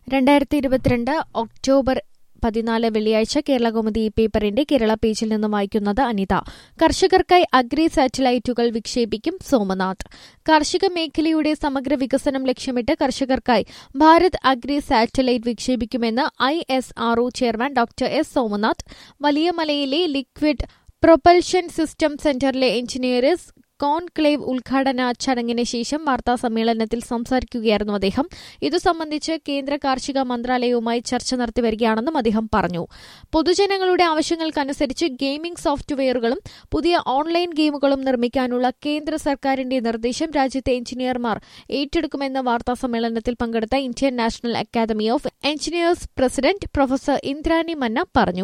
രണ്ടായിരത്തി ഇരുപത്തിരണ്ട് ഒക്ടോബർ പതിനാല് വെള്ളിയാഴ്ച കേരളകൗമുദി ഈ പേപ്പറിന്റെ കേരള പേജിൽ നിന്നും വായിക്കുന്നത് അനിത കർഷകർക്കായി അഗ്രി സാറ്റലൈറ്റുകൾ വിക്ഷേപിക്കും സോമനാഥ് കാർഷിക മേഖലയുടെ സമഗ്ര വികസനം ലക്ഷ്യമിട്ട് കർഷകർക്കായി ഭാരത് അഗ്രി സാറ്റലൈറ്റ് വിക്ഷേപിക്കുമെന്ന് I S RO chairman doctor S Somanath വലിയ മലയിലെ ലിക്വിഡ് പ്രൊപ്പൽഷൻ സിസ്റ്റം സെന്ററിലെ എഞ്ചിനീയേഴ്സ് കോൺക്ലേവ് ഉദ്ഘാടന ചടങ്ങിന് ശേഷം വാർത്താ സമ്മേളനത്തിൽ സംസാരിക്കുകയായിരുന്നു അദ്ദേഹം ഇതു സംബന്ധിച്ച് കേന്ദ്ര കാർഷിക മന്ത്രാലയവുമായി ചർച്ച നടത്തിവരികയാണെന്നും അദ്ദേഹം പറഞ്ഞു പൊതുജനങ്ങളുടെ ആവശ്യങ്ങൾക്കനുസരിച്ച് ഗെയിമിംഗ് സോഫ്റ്റ്വെയറുകളും പുതിയ ഓൺലൈൻ ഗെയിമുകളും നിർമ്മിക്കാനുള്ള കേന്ദ്ര സർക്കാരിന്റെ നിർദ്ദേശം രാജ്യത്തെ എഞ്ചിനീയർമാർ ഏറ്റെടുക്കുമെന്ന് വാർത്താ സമ്മേളനത്തിൽ പങ്കെടുത്ത Indian national academy of engineers president professor Indrani Manna പറഞ്ഞു